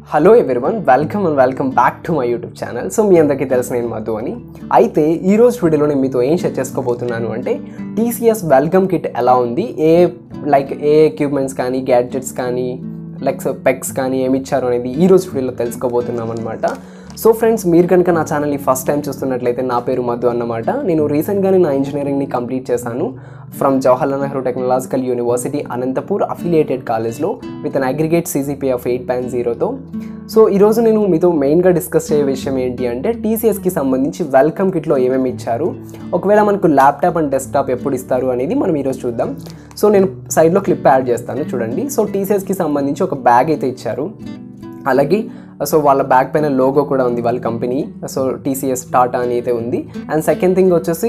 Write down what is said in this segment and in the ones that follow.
hello everyone welcome and welcome back to my YouTube channel so మీ అందరికీ తెలుసు నేను మధు అని అయితే ఈ రోజు వీడియోలో నేను మీతో ఏం షేర్ చేసుకోబోతున్నాను అంటే టీసీఎస్ వెల్కమ్ కిట్ ఎలా ఉంది ఏ లైక్ ఏ ఎక్విప్మెంట్స్ కానీ గ్యాడ్జెట్స్ కానీ లైక్ పెక్స్ కానీ ఏమి ఇచ్చారు అనేది ఈ రోజు వీడియోలో తెలుసుకోబోతున్నాం అనమాట సో ఫ్రెండ్స్ మీరు కనుక నా ఛానల్ని ఫస్ట్ టైం చూస్తున్నట్లయితే నా పేరు మధు అన్నమాట నేను రీసెంట్గానే నా ఇంజనీరింగ్ని కంప్లీట్ చేశాను from Jawaharlal Nehru technological university Anantapur affiliated కాలేజ్లో with an aggregate CGPA of eight point జీరోతో సో ఈరోజు నేను మీతో మెయిన్గా డిస్కస్ చేయే విషయం ఏంటి అంటే టీసీఎస్కి సంబంధించి వెల్కమ్ కిట్లో ఏమేమి ఇచ్చారు ఒకవేళ మనకు ల్యాప్టాప్ అండ్ డెస్క్టాప్ ఎప్పుడు ఇస్తారు అనేది మనం ఈరోజు చూద్దాం సో నేను సైడ్లో క్లిప్ యాడ్ చేస్తాను చూడండి సో టీసీఎస్కి సంబంధించి ఒక బ్యాగ్ అయితే ఇచ్చారు అలాగే సో వాళ్ళ బ్యాక్ పైన లోగో కూడా ఉంది వాళ్ళ కంపెనీ సో టీసీఎస్ టాటా అని అయితే ఉంది అండ్ సెకండ్ థింగ్ వచ్చేసి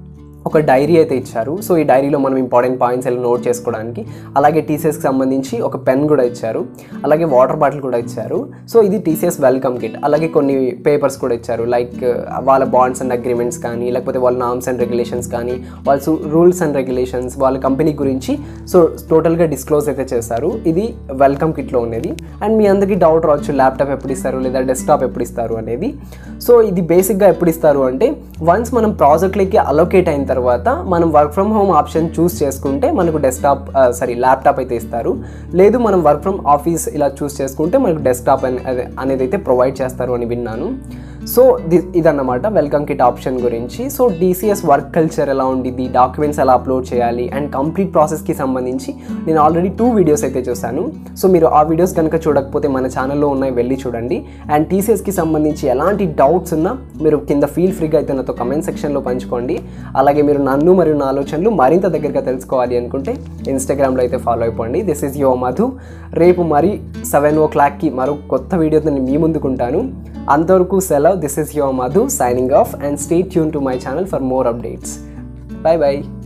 ఒక డైరీ అయితే ఇచ్చారు సో ఈ డైరీలో మనం ఇంపార్టెంట్ పాయింట్స్ ఎలా నోట్ చేసుకోవడానికి అలాగే టీసీఎస్కి సంబంధించి ఒక పెన్ కూడా ఇచ్చారు అలాగే వాటర్ బాటిల్ కూడా ఇచ్చారు సో ఇది టీసీఎస్ వెల్కమ్ కిట్ అలాగే కొన్ని పేపర్స్ కూడా ఇచ్చారు లైక్ వాళ్ళ బాండ్స్ అండ్ అగ్రిమెంట్స్ కానీ లేకపోతే వాళ్ళ నామ్స్ అండ్ రెగ్యులేషన్స్ కానీ వాళ్ళ రూల్స్ అండ్ రెగ్యులేషన్స్ వాళ్ళ కంపెనీ గురించి సో టోటల్గా డిస్క్లోజ్ అయితే చేశారు ఇది వెల్కమ్ కిట్లో ఉన్నది అండ్ మీ అందరికీ డౌట్ రావచ్చు ల్యాప్టాప్ ఎప్పుడు ఇస్తారు లేదా డెస్క్టాప్ ఎప్పుడు ఇస్తారు అనేది సో ఇది బేసిక్గా ఎప్పుడు ఇస్తారు అంటే వన్స్ మనం ప్రాజెక్ట్లకి అలొకేట్ అయిన తర్వాత మనం work from home option choose చేసుకుంటే మనకు డెస్క్టాప్ సారీ ల్యాప్టాప్ అయితే ఇస్తారు లేదు మనం వర్క్ ఫ్రమ్ ఆఫీస్ ఇలా చూస్ చేసుకుంటే మనకు డెస్క్టాప్ అనేది అయితే ప్రొవైడ్ చేస్తారు అని విన్నాను సో ది ఇదన్నమాట వెల్కమ్ కిట్ ఆప్షన్ గురించి సో డీసీఎస్ వర్క్ కల్చర్ ఎలా ఉండిద్ది డాక్యుమెంట్స్ ఎలా అప్లోడ్ చేయాలి అండ్ కంప్లీట్ ప్రాసెస్కి సంబంధించి నేను ఆల్రెడీ టూ వీడియోస్ అయితే చూశాను సో మీరు ఆ వీడియోస్ కనుక చూడకపోతే మన ఛానల్లో ఉన్నాయి వెళ్ళి చూడండి అండ్ టీసీఎస్కి సంబంధించి ఎలాంటి డౌట్స్ ఉన్నా మీరు కింద ఫీల్ ఫ్రీగా అయితే నాతో కమెంట్ సెక్షన్లో పంచుకోండి అలాగే మీరు నన్ను మరియు నా ఆలోచనలు మరింత దగ్గరగా తెలుసుకోవాలి అనుకుంటే ఇన్స్టాగ్రామ్లో అయితే ఫాలో అయిపోండి దిస్ ఈజ్ యువర్ మధు రేపు మరి సెవెన్ ఓ క్లాక్కి మరో కొత్త వీడియోతో నేను మీ ముందుకుంటాను అంతవరకు సెలవ్ this is your Madhu signing off and stay tuned to my channel for more updates bye bye